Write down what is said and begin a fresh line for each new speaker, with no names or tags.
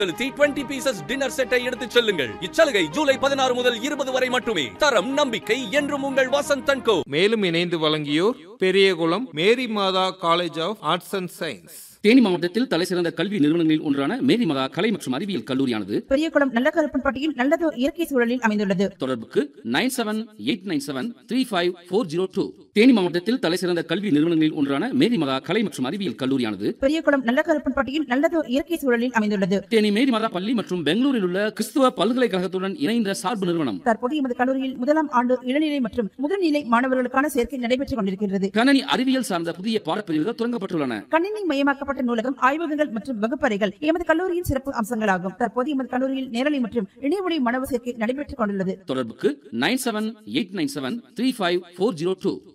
செலுத்தி 20 pieces dinner செட்டை எடுத்துச் செல்லுங்கள் இச்சலுகை ஜூலை பதினாறு முதல் இருபது வரை மட்டுமே தரம் நம்பிக்கை என்றும் உங்கள் வசந்த் கோ
மேலும் இணைந்து வழங்கியோர் Periyakulam Mary Matha college of arts and science
Theni மாவட்டத்தில் தலைசிறந்த கல்வி நிறுவனங்களில் ஒன்றான மேரி மகா கலை மற்றும் அறிவியல் கல்லூரியானது
பெரியகுளம் நல்ல கருப்பன்பட்டியில் நல்லதோர் இயற்கை சூழலில் அமைந்துள்ளது
தொடர்புக்கு nine seven eight nine seven three five four zero two Theni மாவட்டத்தில் தலைசிறந்த கல்வி நிறுவனங்களில் ஒன்றான மேரி மகா கலை மற்றும் அறிவியல் கல்லூரியானது
பெரியகுளம் நல்ல கருப்பன்பட்டியில் நல்லதோர் இயற்கை சூழலில் அமைந்துள்ளது
தேனி மேரி மாதா பள்ளி மற்றும் பெங்களூரில் உள்ள கிறிஸ்துவ பல்கலைக்கழகத்துடன் இணைந்த சார்பு நிறுவனம்
தற்போது எமது கல்லூரியில் முதலாம் ஆண்டு இளநிலை மற்றும் முதுநிலை மாணவர்களுக்கான சேர்க்கை நடைபெற்றுக் கொண்டிருக்கிறது
கணனி அறிவியல் சார்ந்த புதிய பாடப்பிரிவுகள் தொடங்கப்பட்டுள்ளன
கணினி மயமாக்கப்பட்ட நூலகம் ஆய்வகங்கள் மற்றும் வகுப்பறைகள் எமது கல்லூரியின் சிறப்பு அம்சங்களாகும் தற்போது எமது கல்லூரியில் நேரலை மற்றும் இணையவழி மாணவர் சேர்க்கை நடைபெற்றுக் கொண்டுள்ளது
தொடர்புக்கு nine seven eight nine seven three five four zero two